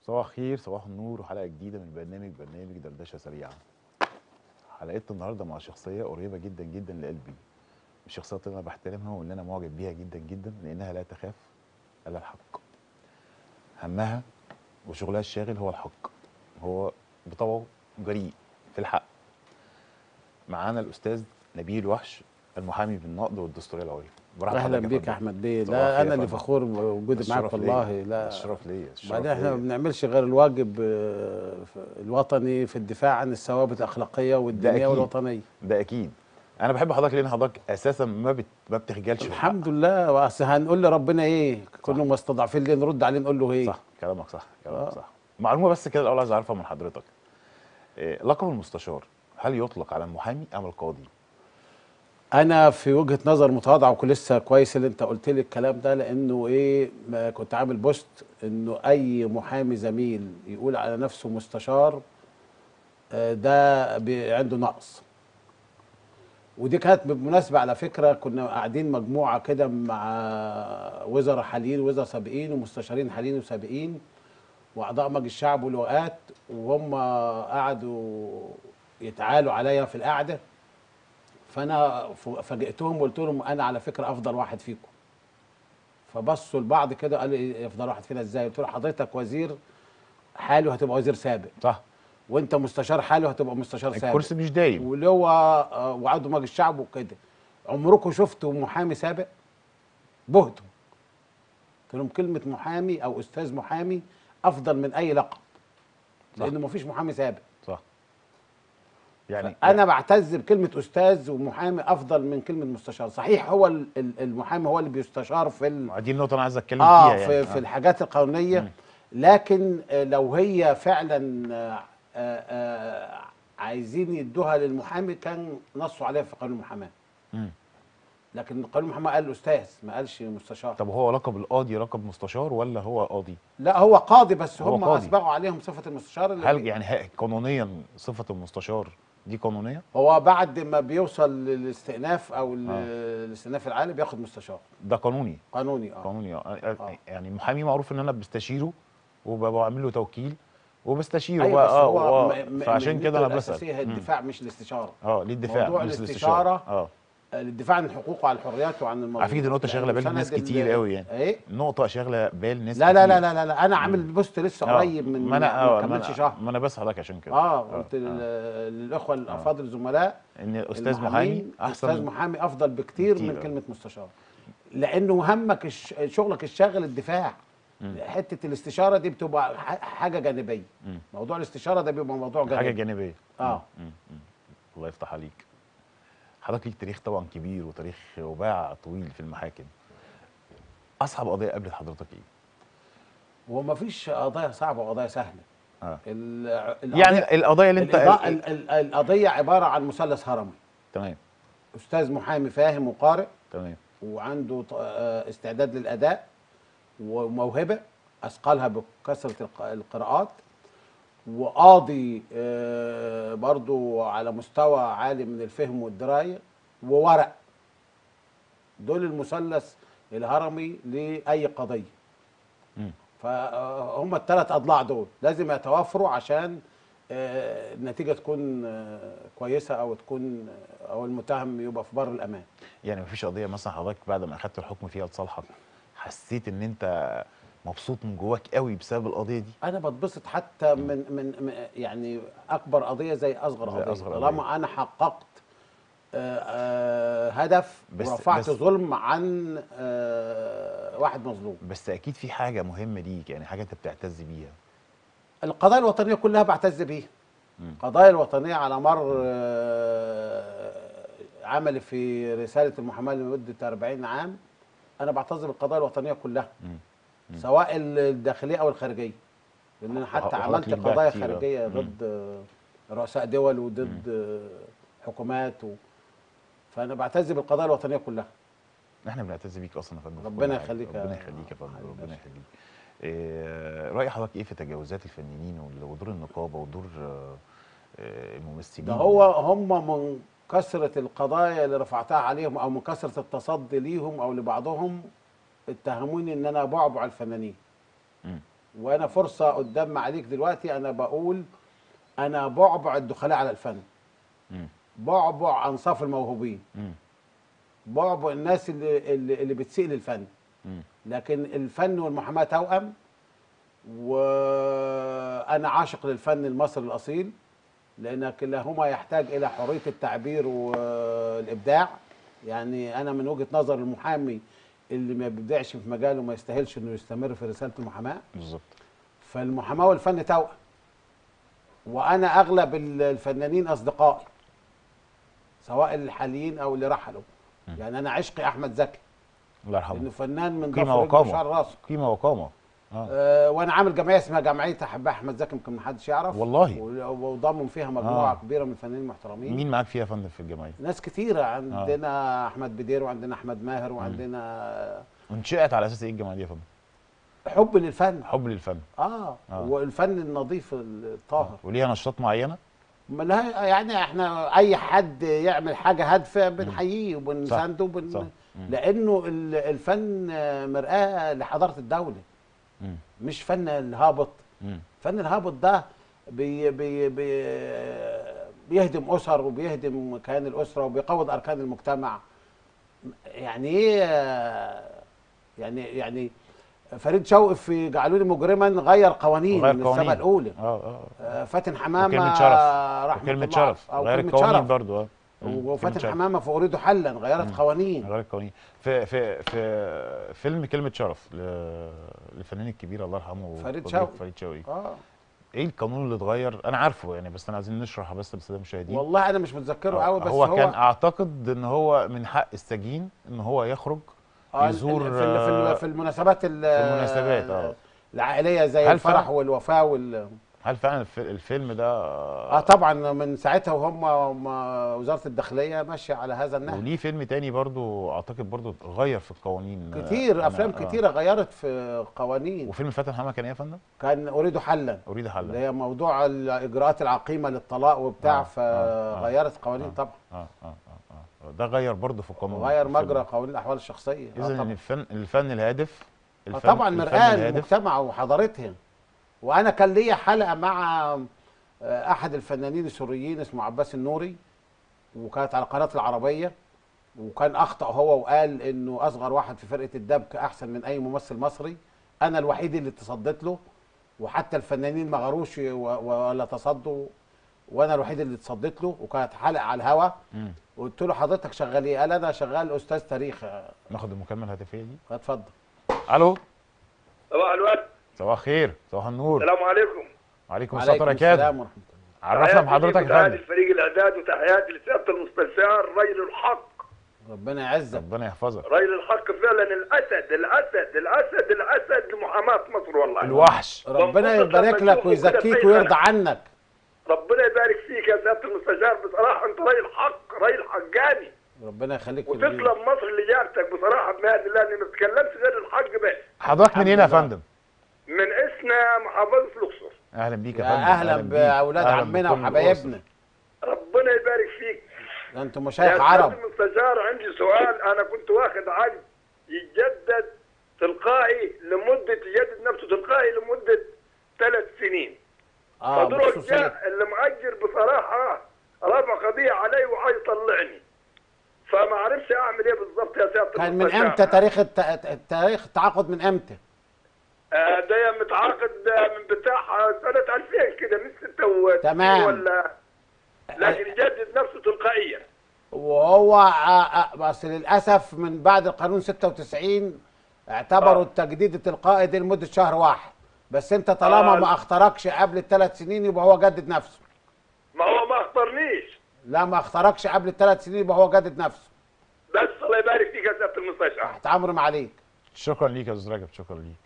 صباح الخير صباح النور وحلقه جديده من برنامج برنامج دردشه سريعه حلقتنا النهارده مع شخصيه قريبه جدا جدا لقلبي الشخصيات اللي انا بحترمها واللي انا معجب بيها جدا جدا لانها لا تخاف الا الحق همها وشغلها الشاغل هو الحق هو بطبعه جريء في الحق معانا الاستاذ نبيل وحش المحامي بالنقد والدستوريه العليا برحب اهلا بحضرتك يا بيك يا فندم. احمد بيه صباح لا الخير انا يا اللي فندم. فخور بوجودي معاك الشرف والله ليا. لا الشرف ليا الشرف بعدين احنا ما ليا. بنعملش غير الواجب آه، في- الوطني في الدفاع عن الثوابت الاخلاقيه والدينيه أكيد. والوطنيه ده اكيد انا بحب حضرتك لان حضرتك اساسا ما بت... ما بتخجلش في الحق. الحمد لله اصل هنقول لربنا ايه كنا مستضعفين ليه نرد عليه نقول له ايه صح كلامك صح كلامك آه. صح معلومه بس كده الاول عايز اعرفها من حضرتك إيه لقب المستشار هل يطلق على المحامي ام القاضي انا في وجهه نظر متواضعه وكل لسه كويس اللي انت قلت لي الكلام ده لانه ايه ما كنت عامل بوست انه اي محامي زميل يقول على نفسه مستشار آه، ده بي- عنده نقص ودي كانت بالمناسبه على فكره كنا قاعدين مجموعه كده مع وزراء حاليين وزراء سابقين ومستشارين حاليين وسابقين واعضاء مجلس الشعب والوقات وهم قعدوا يتعالوا عليا في القعده فانا ف- فاجئتهم وقلت لهم انا على فكره افضل واحد فيكم فبصوا لبعض كده قالوا ايه افضل واحد فينا ازاي قلت له حضرتك وزير حالي وهتبقى وزير سابق صح وانت مستشار حالي وهتبقى مستشار سابق الكرسي مش دايم واللي هو آه، وعضو مجلس الشعب وكده عمركم شفتوا محامي سابق بهتوا قلت لهم كلمه محامي او استاذ محامي افضل من اي لقب صح. لانه مفيش محامي سابق صح يعني انا بعتز بكلمه استاذ ومحامي افضل من كلمه مستشار صحيح هو ال- ال- المحامي هو اللي بيستشار في ال... دي النقطه انا عايز اتكلم اه فيها في, يعني في الحاجات القانونيه لكن آه، لو هي فعلا آه، آه، آه، عايزين يدوها للمحامي كان نصوا عليها في قانون المحاماه مم. لكن قانون المحاماه قال استاذ ما قالش مستشار طب هو لقب القاضي لقب مستشار ولا هو قاضي لا هو قاضي بس هو هم قاضي. اسبغوا عليهم صفه المستشار اللي هل يعني ه- قانونيا صفه المستشار دي قانونيه هو بعد ما بيوصل للاستئناف او ال- آه. الاستئناف العالي بياخد مستشار ده قانوني قانوني اه قانوني آه. آه. يعني المحامي معروف ان انا بستشيره وبعمل له توكيل وبستشيره ايوه بقى بس اه هو آه. م- م- فعشان كده انا مهنته بسال الاساسيه هي مم. الدفاع مش الاستشاره اه ليه الدفاع موضوع مش الاستشارة اه الدفاع عن الحقوق وعن الحريات وعن الموضوع على فكرة دي نقطة شاغلة بال ناس كتير قوي يعني. ايه نقطة شاغلة بال ناس لا لا كتير. لا لا لا, لا. انا عامل بوست لسه آه. قريب من ما انا ما اه ما كملش انا شهر ما انا بس حضرتك عشان كده اه قلت لل- للاخوه الافاضل الزملاء ان الاستاذ محامي المحامين، احسن استاذ محامي افضل بكتير بكتير، من آه. كلمه مستشار لانه همك الش- شغلك الشاغل الدفاع حته الاستشاره دي بتبقى ح- حاجه جانبيه مم. موضوع الاستشاره ده بيبقى موضوع جانبي حاجة جانبية اه مم. مم. الله يفتح عليك حضرتك ليك تاريخ طبعا كبير وتاريخ وباع طويل في المحاكم اصعب قضية قابلت حضرتك ايه؟ وما فيش قضايا صعبه وقضايا سهله اه ال- القضية- يعني القضايا اللي انت الإضاءة- ال- ال- القضيه عباره عن مثلث هرمي تمام استاذ محامي فاهم وقارئ تمام وعنده ط- آه، استعداد للاداء وموهبه اثقلها بكثره الق- القراءات وقاضي آه، برضو على مستوى عالي من الفهم والدرايه وورق دول المثلث الهرمي لاي قضيه مم. فهم الثلاث اضلاع دول لازم يتوافروا عشان آه، النتيجه تكون آه، كويسه او تكون او المتهم يبقى في بر الامان يعني مفيش قضية مثلا حضرتك بعد ما اخدت الحكم فيها لصالحك حسيت ان انت مبسوط من جواك قوي بسبب القضية دي انا بتبسط حتى من من من- يعني اكبر قضيه زي اصغر زي قضيه أصغر طالما انا حققت آه، آه، هدف بس- ورفعت بس- ظلم عن آه، واحد مظلوم بس اكيد في حاجة مهمة ليك يعني حاجة انت بتعتز بيها القضايا الوطنيه كلها بعتز بيها مم. القضايا الوطنيه على مر آه، عملي في رساله المحاماه لمده 40 عام انا بعتز بالقضايا الوطنيه كلها مم. مم. سواء الداخليه او الخارجيه لان انا حتى وحضرتك عملت ليك بقى قضايا كتير، آه. خارجيه مم. ضد آه، رؤساء دول وضد آه، حكومات و... فانا بعتز بالقضايا الوطنيه كلها احنا بنعتز بيك اصلا يا فندم في ربنا كل حاجة. يخليك يا ربنا يخليك يا فندم حبيبي ربنا باشا. يخليك إيه راي حضرتك ايه في تجاوزات الفنانين وال- ودور النقابه ودور آه، آه، الممثلين ده هو هم من كثره القضايا اللي رفعتها عليهم او من كثره التصدي ليهم او لبعضهم اتهموني ان انا بعبع الفنانين مم. وانا فرصه قدام معاليك دلوقتي انا بقول انا بعبع الدخلاء على الفن مم. بعبع انصاف الموهوبين مم. بعبع الناس اللي اللي, اللي بتسيء للفن مم. لكن الفن والمحاماه توأم وانا عاشق للفن المصري الاصيل لان كلاهما يحتاج الى حريه التعبير والابداع يعني انا من وجهه نظر المحامي اللي ما بيبدعش في مجاله ما يستاهلش انه يستمر في رساله المحاماه بالظبط فالمحاماه والفن توأم وانا اغلب ال- الفنانين اصدقائي سواء الحاليين او اللي رحلوا يعني انا عشقي احمد زكي الله لانه يرحمه فنان من قيمه ضفر رجله وشعر وقامه راسه قيمه وقامه اه أه وانا عامل جمعيه اسمها جمعيه احباء احمد زكي يمكن محدش يعرف والله؟ و- وضمن فيها مجموعه آه. كبيره من الفنانين المحترمين مين معاك فيها يا فندم في الجمعيه؟ ناس كتيره عندنا احمد بدير وعندنا احمد ماهر وعندنا انشئت على اساس ايه الجمعيه دي يا فندم؟ حب للفن حب للفن اه, آه. والفن النظيف الطاهر وليها نشاطات معينه؟ ما لها يعني احنا اي حد يعمل حاجه هادفه بنحييه وبنسانده صح. وبن... لانه ال- الفن مرآه لحضاره الدوله مم. مش فن الهابط مم. فن الهابط ده بي بي بي بيهدم اسر وبيهدم كيان الاسره وبيقوض اركان المجتمع يعني ايه يعني يعني فريد شوقي في جعلوني مجرما غير قوانين غير من قوانين. السنه الاولى اه اه آه، فاتن حمامه وكلمة شرف. رحمه وكلمة الله شرف أو غير كلمة القوانين شرف. برضو اه مم. كلمة وفاتن شرف. حمامه في اريد حلا غيرت قوانين غير القوانين في في في فيلم كلمة شرف ل- للفنان الكبير الله يرحمه فريد فضيلة شوقي. فريد شوقي اه ايه القانون اللي اتغير انا عارفه يعني بس انا عايزين نشرح بس للساده المشاهدين والله انا مش متذكره قوي بس هو, هو, كان اعتقد ان هو من حق السجين ان هو يخرج آه، يزور في ال- في, آه، ال- في المناسبات ال- في المناسبات، آه. العائليه زي هل الفرح فعلا- والوفاه وال هل فعلا الف- الفيلم ده اه طبعا من ساعتها وهم هم وزاره الداخليه ماشيه على هذا النهج وليه فيلم تاني برضو اعتقد برضو غير في القوانين كتير أنا- افلام آه. كتيره غيرت في قوانين وفيلم فاتن حمامه كان ايه يا فندم؟ كان اريد حلا اريد اللي حلا هي موضوع الاجراءات العقيمه للطلاق وبتاع آه، آه، آه. فغيرت قوانين طبعا اه اه اه اه ده غير برضو في القانون وغير الفيلم. مجرى قوانين الاحوال الشخصيه آه اذا طبعا الفن الفن الهادف آه الفن طبعا الفن مرآة الهادف للمجتمع وحضارتها وانا كان ليا حلقه مع آه، احد الفنانين السوريين اسمه عباس النوري وكانت على قناه العربيه وكان اخطا هو وقال انه اصغر واحد في فرقه الدبك احسن من اي ممثل مصري انا الوحيد اللي تصديت له وحتى الفنانين ما غروش و- ولا تصدوا وانا الوحيد اللي تصديت له وكانت حلقه على الهوا مم. قلت له حضرتك شغال ايه؟ قال انا شغال استاذ تاريخ آه، ناخد المكالمه الهاتفيه دي اتفضل الو صباح الورد صباح الخير صباح النور السلام عليكم وعليكم السلام وعليكم وبركاته السلام ورحمه الله عرفنا تحياتي بحضرتك ليك يا وتحياتي فندم لفريق الاعداد وتحياتي لسياده المستشار رجل الحق ربنا يعزك ربنا يحفظك رجل الحق فعلا الاسد الاسد الاسد الاسد لمحاماه مصر والله الوحش ربنا وانبسط يبارك لما لك نشوفه ويزكيك كده في ويرضى خلق. عنك ربنا يبارك فيك يا سياده المستشار بصراحه انت راجل حق راجل حقاني ربنا يخليك لي. وتسلم مصر اللي جابتك بصراحه بمهد الله اني ما بتكلمش غير الحق بس حضرتك من هنا يا لله. فندم من اسنا محافظه الاقصر اهلا بيك يا يا فندم اهلا بيك. باولاد أهلاً عمنا بكل وحبايبنا ربنا يبارك فيك ده انتم يا مشايخ سيادة عرب المستشار عندي سؤال انا كنت واخد عقد يتجدد تلقائي لمده يجدد نفسه تلقائي لمده ثلاث سنين اه فدروك بخصوص إيه؟ جاء اللي مأجر بصراحه رفع قضيه علي وعايز يطلعني فما عرفش اعمل ايه بالضبط يا سياده كان من المستشار. امتى تاريخ الت... التاريخ التعاقد من امتى آه، ده متعاقد آه، من بتاع سنه 2000 كده من 66 تمام. ولا لكن يجدد نفسه تلقائيا وهو آه، آه، بس للاسف من بعد القانون 96 اعتبروا آه. التجديد التلقائي دي لمده شهر واحد بس انت طالما آه. ما اخترقش قبل الثلاث سنين يبقى هو جدد نفسه ما هو ما اختارنيش لا ما اخترقش قبل الثلاث سنين يبقى هو جدد نفسه بس الله يبارك فيك يا سياده المستشار تحت امر عليك شكرا ليك يا استاذ رجب شكرا ليك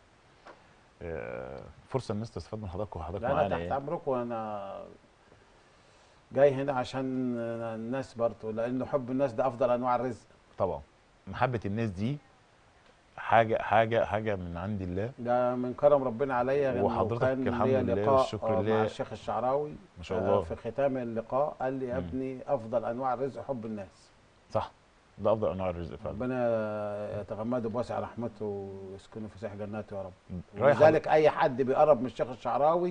آه، فرصه الناس تستفاد من حضرتك وحضرتك لا انا معانا تحت يعني. امرك وانا جاي هنا عشان الناس برضه لانه حب الناس ده افضل انواع الرزق طبعا محبه الناس دي حاجه حاجه حاجه من عند الله ده من كرم ربنا عليا إنه وحضرتك كان الحمد ليا لله لقاء والشكر آه، لله. مع الشيخ الشعراوي ما شاء آه، الله. في ختام اللقاء قال لي يا ابني افضل انواع الرزق حب الناس صح ده افضل انواع الرزق فعلا ربنا يتغمده بواسع رحمته ويسكنه في سيح جناته يا رب رايح ولذلك اي حد بيقرب من الشيخ الشعراوي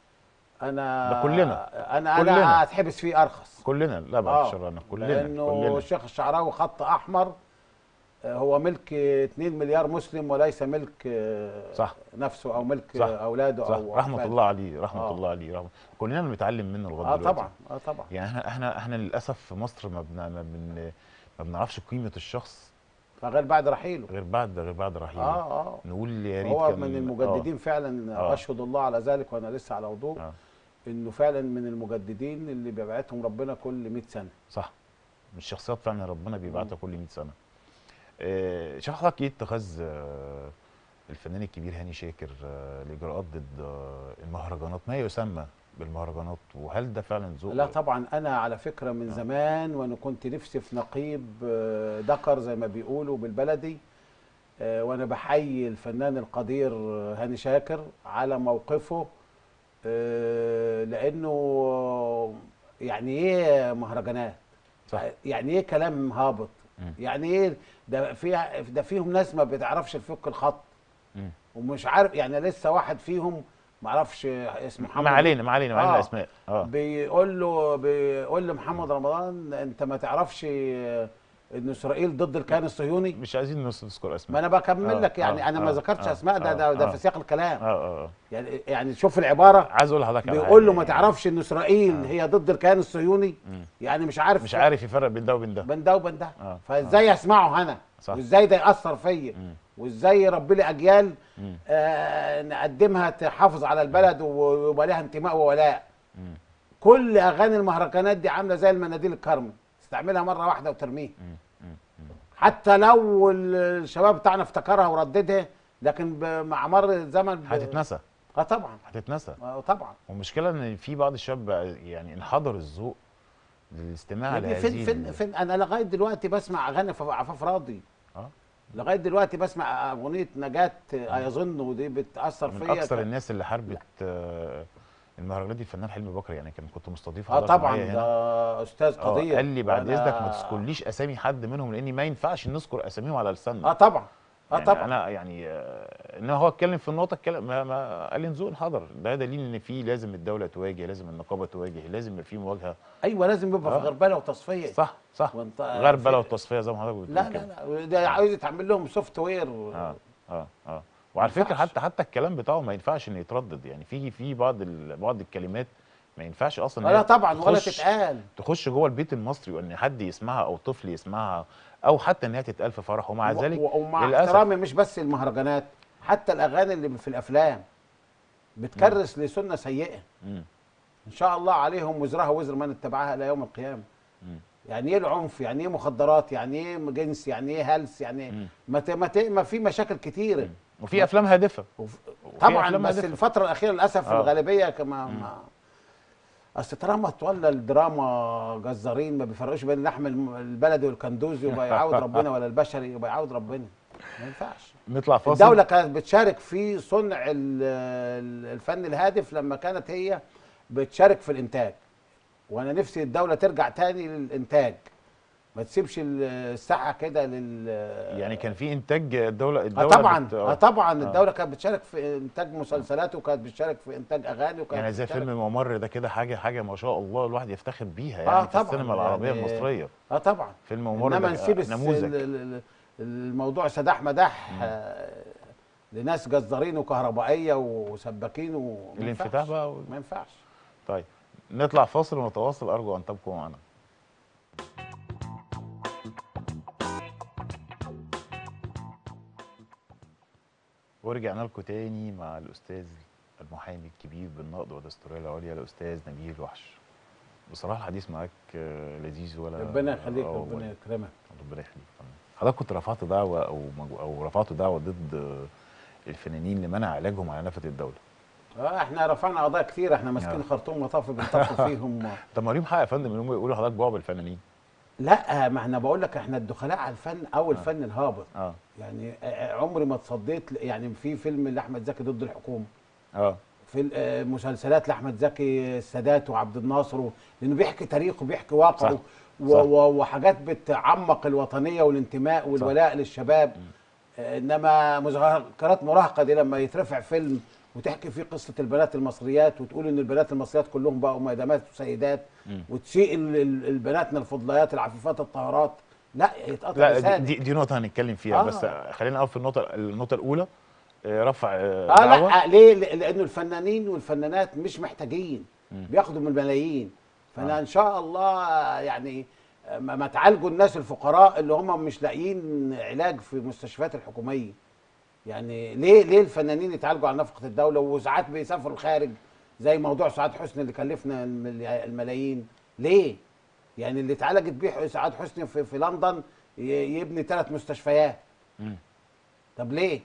انا ده كلنا. انا كلنا. انا هتحبس فيه ارخص كلنا لا بعد الشر عنك كلنا لانه كلنا الشيخ الشعراوي خط احمر آه، هو ملك 2 مليار مسلم وليس ملك آه، صح. نفسه او ملك صح. اولاده صح او رحمه أحفاده. الله عليه رحمه آه. الله عليه رحمة. كلنا بنتعلم منه لغايه اه دلوقتي طبعا اه طبعا يعني احنا احنا احنا للاسف في مصر ما بن ما, بن ما بنعرفش قيمه الشخص فغير بعد رحيله غير بعد غير بعد رحيله اه اه نقول يا ريت هو كان- من المجددين فعلا آه. واشهد الله على ذلك وانا لسه على وضوء آه. انه فعلا من المجددين اللي بيبعتهم ربنا كل 100 سنه صح من الشخصيات فعلا ربنا بيبعتها كل 100 سنه آه، شيخ حضرتك ايه اتخاذ آه، الفنان الكبير هاني شاكر آه، الاجراءات ضد آه، المهرجانات ما يسمى بالمهرجانات وهل ده فعلا ذوق لا طبعا انا على فكره من زمان وانا كنت نفسي في نقيب آه، دكر زي ما بيقولوا بالبلدي آه، وانا بحيي الفنان القدير آه، هاني شاكر على موقفه آه، لانه يعني ايه مهرجانات صح. يعني ايه كلام هابط مم. يعني ايه ده في ده فيهم ناس ما بتعرفش تفك الخط مم. ومش عارف يعني لسه واحد فيهم ما اعرفش اسمه محمد ما علينا ما علينا ما علينا آه. اسماء اه بيقول له بيقول لمحمد رمضان انت ما تعرفش ان اسرائيل ضد الكيان الصهيوني مش عايزين نس- نذكر ما اسماء انا بكمل آه، لك يعني آه، انا ما آه، ذكرتش آه، اسماء ده ده, آه، ده آه. في سياق الكلام اه اه آه. يعني يعني شوف العباره عايز اقول لحضرتك على بيقول له حاجة ما يعني. تعرفش ان اسرائيل هي ضد الكيان الصهيوني مم. يعني مش عارف مش عارف يفرق بين ده وبين ده بين ده وبين ده آه، فازاي اسمعه انا صح. وازاي ده ياثر فيا مم. وازاي يربي لي اجيال مم. آه نقدمها تحافظ على البلد ويبقى لها انتماء وولاء مم. كل اغاني المهرجانات دي عامله زي المناديل الكرم تستعملها مره واحده وترميها مم. مم. مم. حتى لو الشباب بتاعنا افتكرها ورددها لكن ب- مع مر الزمن ب- هتتنسى اه طبعا هتتنسى آه طبعا والمشكله ان في بعض الشباب بقى يعني انحدر الذوق للاستماع يعني لهذه فين فين ال- فين انا لغايه دلوقتي بسمع اغاني ف- عفاف راضي اه لغايه دلوقتي بسمع اغنيه نجاة ايظن ودي بتاثر من فيا اكثر ك- الناس اللي حاربت آه، المهرجانات دي الفنان حلمي بكر يعني كان كنت مستضيف اه حضرتك طبعا معايا هنا. ده استاذ آه، قدير قال لي بعد وأنا- اذنك ما تذكرليش اسامي حد منهم لاني ما ينفعش نذكر اساميهم على لساننا اه طبعا اه يعني طبعا انا يعني آه، ان هو اتكلم في النقطه اتكلم ما, ما قال لي نزول حضر ده دليل ان في لازم الدوله تواجه لازم النقابه تواجه لازم يبقى في مواجهه ايوه لازم يبقى آه. في غربله وتصفيه صح صح وانت غربله في- والتصفيه زي ما حضرتك بتقول لا كده. لا لا ده عايز يتعمل لهم سوفت وير اه اه اه وعلى فكره ينفعش. حتى حتى الكلام بتاعه ما ينفعش انه يتردد يعني في في بعض ال... بعض الكلمات ما ينفعش اصلا إن لا هي طبعا ولا تخش- تتقال تخش جوه البيت المصري وان حد يسمعها او طفل يسمعها او حتى ان هي تتقال في فرح ومع و- ذلك و- ومع للأسف. احترامي مش بس المهرجانات حتى الاغاني اللي في الافلام بتكرس لسنه سيئه مم. ان شاء الله عليهم وزرها وزر من اتبعها الى يوم القيامه مم. يعني ايه العنف يعني ايه مخدرات يعني ايه جنس يعني ايه هلس يعني إيه؟ مم. ما ت- ما ت- ما في مشاكل كتيره وفي افلام هادفه وف- وفي طبعا أفلام بس هادفة. الفتره الاخيره للاسف آه. الغالبيه كما ما اصل طالما تولى الدراما جزارين ما بيفرقوش بين اللحم الم- البلدي والكندوزي ويبقى يعود ربنا ولا البشري يبقى يعود ربنا ما ينفعش نطلع فاصل الدولة كانت بتشارك في صنع ال- ال- الفن الهادف لما كانت هي بتشارك في الإنتاج وأنا نفسي الدولة ترجع تاني للإنتاج ما تسيبش ال- الساحة كده لل يعني كان في انتاج الدوله اه الدوله طبعا بت... اه طبعا الدولة كانت بتشارك في إنتاج مسلسلات وكانت بتشارك في إنتاج أغاني وكانت يعني زي بتشارك فيلم ممر ده كده حاجه حاجه ما شاء الله الواحد يفتخر بيها يعني آه في طبعاً، السينما العربيه يعني المصريه اه طبعا فيلم ممر انما ده نسيب الس- نموذج ال- ال- ال- الموضوع سداح مداح آه، لناس جزارين وكهربائيه وسباكين وما الانفتاح ينفعش. بقى وال- ما ينفعش طيب نطلع فاصل ونتواصل ارجو ان تبقوا معنا ورجعنا لكم تاني مع الاستاذ المحامي الكبير بالنقد والدستوريه العليا الاستاذ نبيل وحش بصراحه الحديث معاك آه، لذيذ ولا ربنا يخليك آه، ربنا والله. يكرمك ربنا يخليك حضرتك كنت رفعت دعوه او مجو- او رفعتوا دعوه ضد آه، الفنانين لمنع علاجهم على نفقه الدوله اه احنا رفعنا قضايا كتير احنا ماسكين آه. خرطوم مطاف بنطف فيهم طب ما ليهم حق يا فندم ان هم يقولوا حضرتك بعب الفنانين لا ما احنا بقول لك احنا الدخلاء على الفن او الفن الهابط اه يعني آه، عمري ما اتصديت ل- يعني في فيلم لاحمد زكي ضد الحكومه اه في ال- آه، مسلسلات لاحمد زكي السادات وعبد الناصر و- لانه بيحكي تاريخه بيحكي واقعه صح. و- صح. و- وحاجات بتعمق الوطنيه والانتماء والولاء للشباب آه، انما مذكرات مراهقه دي لما يترفع فيلم وتحكي فيه قصه البنات المصريات وتقول ان البنات المصريات كلهم بقوا مدامات وسيدات وتسيء ال- ال- البناتنا الفضليات العفيفات الطاهرات لا يتقطع لا لسانك. دي, دي نقطه هنتكلم فيها آه. بس خلينا نقف في النقطه النقطه الاولى آه، رفع آه، اه دعوة. لا ليه؟ ل- لانه الفنانين والفنانات مش محتاجين بياخدوا من الملايين فانا آه. ان شاء الله يعني ما, ما تعالجوا الناس الفقراء اللي هم مش لاقيين علاج في المستشفيات الحكوميه يعني ليه ليه الفنانين يتعالجوا على نفقه الدوله وساعات بيسافروا الخارج زي موضوع سعاد حسني اللي كلفنا المل- الملايين ليه يعني اللي اتعالجت بيه سعاد حسني في, في لندن ي- يبني ثلاث مستشفيات مم. طب ليه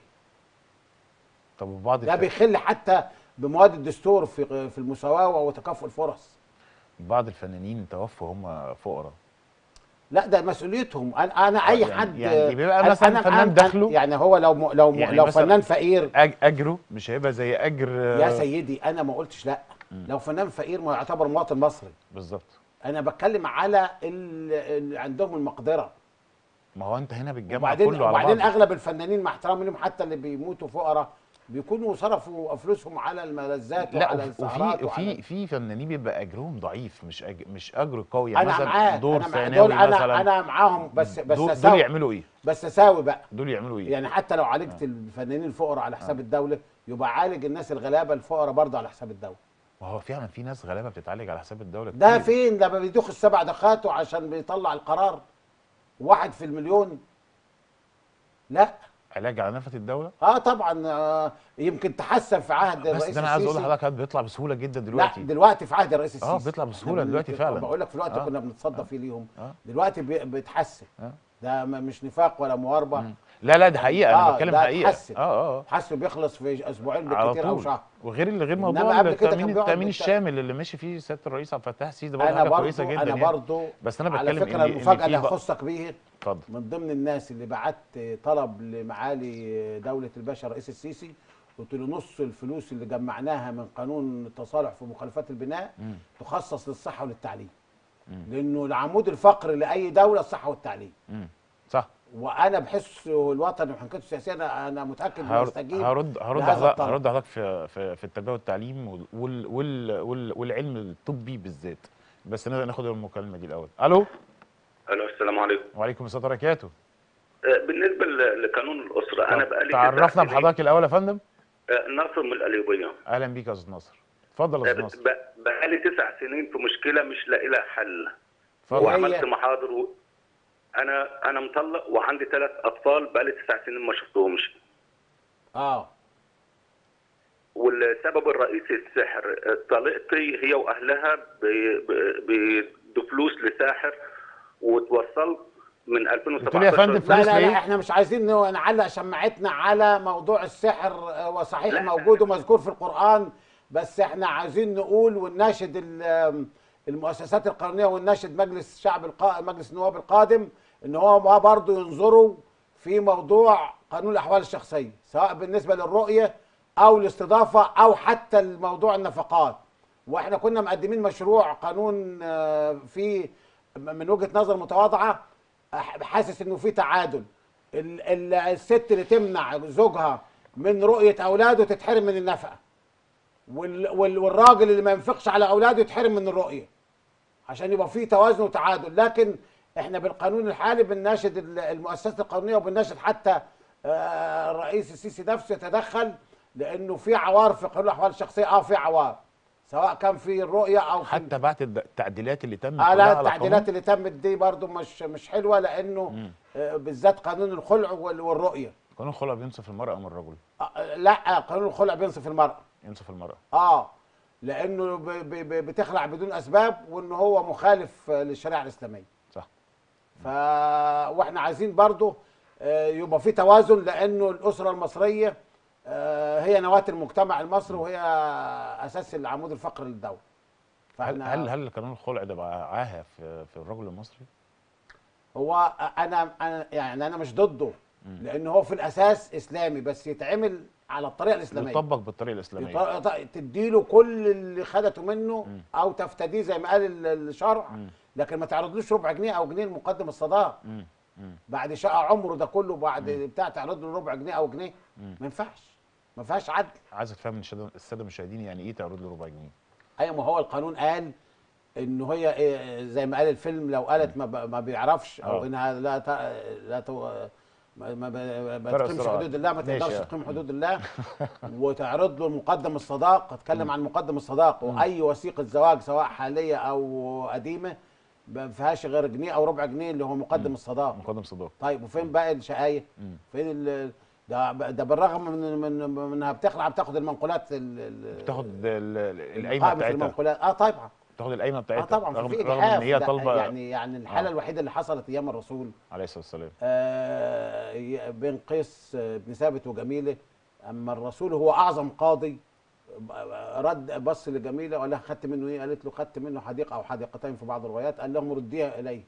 طب وبعض ده الف... بيخل حتى بمواد الدستور في في المساواه وتكافؤ الفرص بعض الفنانين توفوا هم فقراء لا ده مسؤوليتهم انا انا اي يعني- حد يعني بيبقى أنا- مثلا أنا- فنان أنا- دخله- يعني هو لو م... لو م... يعني لو مثلا- فنان فقير أج... اجره مش هيبقى زي اجر آه، يا سيدي انا ما قلتش لا لو فنان فقير ما يعتبر مواطن مصري بالظبط انا بتكلم على اللي عندهم المقدره ما هو انت هنا بتجمع وبعدين كله على وبعدين بعض اغلب الفنانين مع احترامي لهم حتى اللي بيموتوا فقراء بيكونوا صرفوا فلوسهم على الملذات لا وعلى وفي السهرات وفي وعلى في, في فنانين بيبقى اجرهم ضعيف مش أج... مش اجر قوي يعني انا مثلا معاك دور انا مع ثانوي دول انا مثلا انا معاهم بس بس دول, دول اساوي يعملوا ايه؟ بس اساوي بقى دول يعملوا ايه؟ يعني حتى لو عالجت الفنانين الفقراء على حساب الدوله يبقى عالج الناس الغلابه الفقراء برضه على حساب الدوله ما هو فعلا في ناس غلابه بتتعالج على حساب الدوله ده كتير. فين لما بيدوخ السبع دخاته عشان بيطلع القرار واحد في المليون لا علاج على نفقه الدوله اه طبعا آه يمكن تحسن في عهد بس الرئيس ده انا عايز اقول السيسي. لحضرتك بيطلع بسهوله جدا لا دلوقتي دلوقتي في عهد الرئيس السيسي اه بيطلع بسهوله إحنا دلوقتي بن- فعلا بقول لك في الوقت آه. كنا بنتصدى فيه ليهم آه. دلوقتي بي- بيتحسن آه. ده م- مش نفاق ولا مواربه لا لا ده حقيقه انا آه، بتكلم ده حقيقه اتحسن. اه اه حسن بيخلص في اسبوعين على بالكثير او طول شهر وغير اللي غير إنما موضوع قبل كده كان التامين بيقعد التامين بالت- الشامل اللي ماشي فيه سياده الرئيس عبد الفتاح السيسي ده برضه انا حاجه برضو كويسه جدا انا يعني. برضو بس انا على بتكلم فكره إن- إن المفاجاه في اللي بقى- هخصك بيه اتفضل من ضمن الناس اللي بعت طلب لمعالي دولة الباشا الرئيس السيسي قلت له نص الفلوس اللي جمعناها من قانون التصالح في مخالفات البناء مم. تخصص للصحة وللتعليم مم. لأنه العمود الفقري لأي دولة الصحة والتعليم مم. صح وأنا بحس الوطني وحنكته السياسية أنا أنا متأكد إنه هرد يستجيب هرد هرد لهذا حضرتك الطلب. هرد حضرتك في في, في التربيه والتعليم وال وال وال وال والعلم الطبي بالذات بس نقدر ناخد المكالمه دي الاول الو الو السلام عليكم وعليكم السلام وبركاته آه، بالنسبه ل- لقانون الاسره انا بقالي تسع تعرفنا سنين- بحضرتك الاول يا فندم آه، ناصر من القليوبيه اهلا بيك يا استاذ ناصر اتفضل يا آه، استاذ ناصر ب- بقالي تسع سنين في مشكله مش لاقي لها حل اتفضل وهي- وعملت محاضر و... انا انا مطلق وعندي ثلاث اطفال بقالي تسع سنين ما شفتهمش آه والسبب الرئيسي السحر آه، طليقتي هي واهلها ب- ب- بيدوا فلوس لساحر وتوصلت من 2017 قلت له يا فندم لا فلوس لا لا ليه؟ احنا مش عايزين نو- نعلق شماعتنا على موضوع السحر آه، وصحيح لا. موجود ومذكور في القرآن بس احنا عايزين نقول ونناشد ال- آم، المؤسسات القانونية ونناشد مجلس الشعب القا... مجلس النواب القادم ان هو ما برضه ينظروا في موضوع قانون الاحوال الشخصية سواء بالنسبة للرؤية او الاستضافة او حتى الموضوع النفقات واحنا كنا مقدمين مشروع قانون آه، فيه من وجهة نظر متواضعة أح- حاسس انه في تعادل ال- ال- الست اللي تمنع زوجها من رؤية اولاده تتحرم من النفقة وال وال والراجل اللي ما ينفقش على اولاده يتحرم من الرؤية عشان يبقى في توازن وتعادل لكن احنا بالقانون الحالي بنناشد ال- المؤسسات القانونية وبنناشد حتى آه، الرئيس السيسي نفسه يتدخل لانه في عوار في قانون الاحوال الشخصية اه في عوار سواء كان في الرؤية او في حتى بعد الد- التعديلات اللي تمت اه كلها لا على التعديلات قانون. اللي تمت دي برضو مش مش حلوه لانه آه بالذات قانون الخلع وال- والرؤيه قانون الخلع بينصف المرأة من الرجل آه لا قانون الخلع بينصف المراه ينصف المرأة اه لانه ب- ب- ب- بتخلع بدون اسباب وان هو مخالف آه، للشريعه الاسلاميه صح ف واحنا عايزين برضو آه، يبقى في توازن لانه الاسره المصريه آه، هي نواه المجتمع المصري وهي اساس العمود الفقري للدوله هل هل هل قانون الخلع ده بقى عاهة في في الرجل المصري؟ هو انا انا يعني انا مش ضده لان هو في الاساس اسلامي بس يتعمل على الطريقه الاسلاميه يطبق بالطريقة الإسلامية يط- تديله كل اللي خدته منه او تفتديه زي ما قال ال- الشرع لكن ما تعرضلوش ربع جنيه او جنيه لمقدم الصداق مم. مم. بعد شقه عمره ده كله بعد بتاع تعرض له ربع جنيه او جنيه مم. ما ينفعش ما فيهاش عدل عايزك تفهم الشد- الساده المشاهدين يعني ايه تعرض له ربع جنيه ايوه ما هو القانون قال ان هي إيه زي ما قال الفيلم لو قالت ما, ب- ما بيعرفش او آه. انها لا ت... لا ت... ما, ما, ما, ما فرق تقيمش الصراع. حدود الله ما ماشي. تقدرش تقيم حدود الله وتعرض له مقدم الصداق اتكلم عن مقدم الصداق واي وثيقه زواج سواء حاليه او قديمه ما فيهاش غير جنيه او ربع جنيه اللي هو مقدم الصداق مقدم صداق طيب وفين باقي الشقايه مم. فين ال... ده ده بالرغم من من من انها بتخلع بتاخد المنقولات ال... ال- بتاخد ال- ال- القايمه القائمة في بتاعتها المنقولات اه طبعا بتاخد القايمه اه بتاعتها طبعا رغم, في رغم اجحاف ان هي ده طالبه يعني يعني الحاله آه. الوحيده اللي حصلت ايام الرسول عليه الصلاه والسلام آه ي- بين قيس آه، بن ثابت وجميله اما الرسول هو اعظم قاضي ب- رد بص لجميله وقال لها خدت منه ايه؟ قالت له خدت منه حديقه او حديقتين في بعض الروايات قال لهم رديها اليه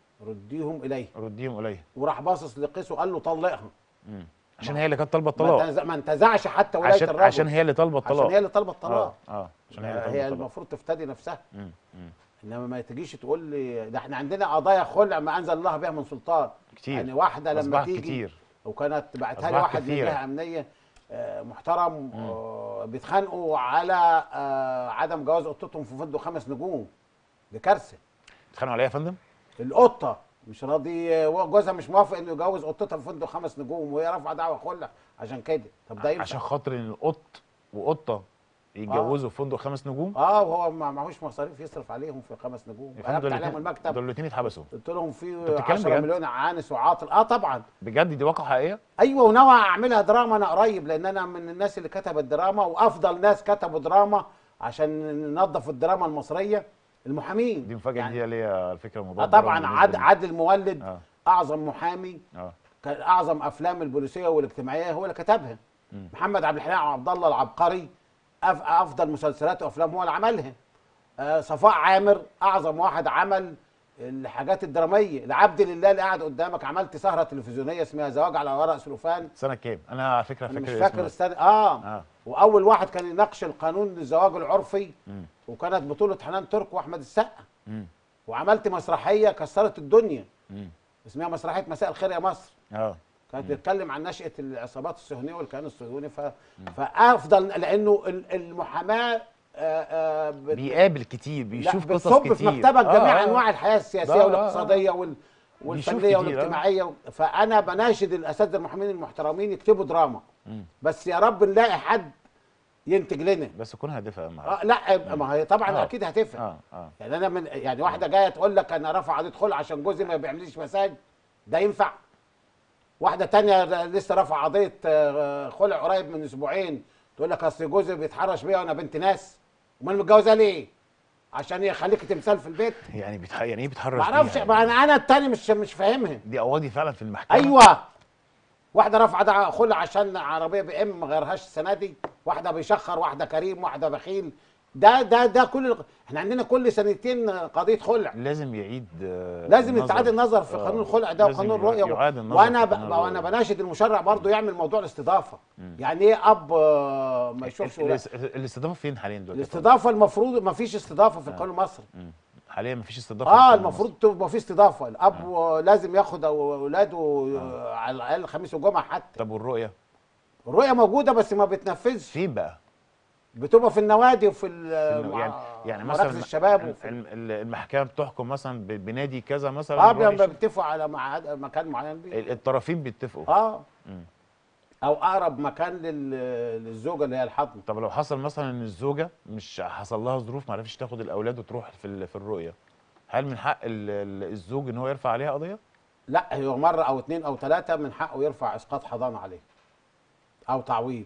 رديهم اليه رديهم اليه وراح باصص لقيس وقال له طلقها مم. عشان هي اللي كانت طالبه ما الطلاق انتزع- ما انتزعش حتى ولايه عشان الرجل عشان هي اللي طالبه الطلاق عشان هي اللي طالبه الطلاق اه اه عشان هي اللي هي, طالبه هي الطلاق المفروض تفتدي نفسها مم. مم. انما ما تجيش تقول لي ده احنا عندنا قضايا خلع ما انزل الله بها من سلطان كتير. يعني واحده لما أصبحت تيجي كتير. وكانت بعتها لي أصبحت واحد من كتيرة. جهه امنيه آه، محترم آه، بيتخانقوا على آه، عدم جواز قطتهم في فندق خمس نجوم دي كارثه اتخانقوا عليها يا فندم القطه مش راضي آه، جوزها مش موافق انه يجوز قطتها في فندق خمس نجوم وهي رافعه دعوه خلع عشان كده طب ده ينفع عشان خاطر ان القط وقطه يتجوزوا في فندق خمس نجوم اه وهو ما معهوش مصاريف يصرف عليهم في خمس نجوم يا فندم قلبت دول عليهم الاتنين- المكتب دول الاثنين اتحبسوا قلت لهم في بتتكلم 10 بجد؟ مليون عانس وعاطل اه طبعا بجد دي واقعه حقيقيه ايوه وناوي اعملها دراما انا قريب لان انا من الناس اللي كتبت دراما وافضل ناس كتبوا دراما عشان ننظف الدراما المصريه المحامين دي مفاجاه يعني جديده ليا على فكره موضوع آه الدراما طبعا بالنسبة عاد لي. عادل مولد اه اعظم محامي اه كان اعظم افلام البوليسيه والاجتماعيه هو اللي كتبها محمد عبد الحليم عبد الله العبقري أف افضل مسلسلات وافلام هو اللي عملها آه صفاء عامر اعظم واحد عمل الحاجات الدراميه العبد لله اللي قاعد قدامك عملت سهره تلفزيونيه اسمها زواج على ورق سلوفان سنه كام انا على فكره انا فاكر مش اسمه. فاكر السنه اه, اه واول واحد كان يناقش القانون الزواج العرفي مم. وكانت بطوله حنان ترك واحمد السقا مم. وعملت مسرحيه كسرت الدنيا مم. اسمها مسرحيه مساء الخير يا مصر اه كانت بتتكلم عن نشأة العصابات الصهيونية والكيان الصهيوني ف... فأفضل لأنه ال- المحاماة آه، آه، بت- بيقابل كتير لا، بيشوف قصص بتصب كتير في مكتبك جميع آه. أنواع الحياة السياسية ده- آه، والاقتصادية وال... بيشوف والفنية كتير، آه. والاجتماعية فأنا بناشد الأساتذة المحامين المحترمين يكتبوا دراما مم. بس يا رب نلاقي حد ينتج لنا بس تكون هادفه اهم حاجه آه لا ما هي طبعا آه. أكيد هتفرق اه اه يعني انا من يعني واحده جايه تقول لك انا رافع قضيه خلع عشان جوزي ما بيعمليش مساج ده ينفع واحده تانية لسه رافعه قضيه آه، خلع قريب من اسبوعين تقول لك اصل جوزي بيتحرش بيا وانا بنت ناس امال متجوزه ليه عشان يخليك تمثال في البيت يعني بيتح... يعني ايه بيتحرش ما اعرفش بيها ما يعني؟ انا انا التاني مش مش فاهمها دي قواضي فعلا في المحكمه ايوه واحده رافعه دعوى خلع عشان عربيه بي ام ما غيرهاش السنه دي واحده بيشخر واحده كريم واحده بخيل ده ده ده كل الق- احنا عندنا كل سنتين قضيه خلع لازم يعيد آه، لازم النظر. يتعاد النظر في آه، قانون الخلع ده لازم وقانون يع- الرؤيه يعاد النظر وانا في ب... قانون وانا الرؤية. بناشد المشرع برضه يعمل موضوع الاستضافه يعني ايه اب آه، ما يشوفش ولا- الاس- الاستضافه فين حاليا دلوقتي الاستضافه المفروض ما فيش استضافه في القانون المصري مم. حاليا مفيش استضافه اه في القانون المفروض تبقى في استضافه الاب آه. لازم ياخد اولاده آه. على الاقل خميس وجمعه حتى طب والرؤيه الرؤيه موجوده بس ما بتنفذش فين بقى بتبقى في النوادي وفي في ال- النو- يعني يعني مراكز مثلا الشباب الم- وفي الم- ال- المحكمه بتحكم مثلا ب- بنادي كذا مثلا اه نروح لما نشوف. بيتفقوا على ميعاد مكان معين بيه. ال- الطرفين بيتفقوا اه مم. او اقرب مكان لل... للزوجه اللي هي الحضن طب لو حصل مثلا ان الزوجه مش حصل لها ظروف ما عرفتش تاخد الاولاد وتروح في ال- في الرؤيه هل من حق ال- ال- الزوج ان هو يرفع عليها قضيه لا هو مره او اتنين او تلاته من حقه يرفع اسقاط حضانه عليه او تعويض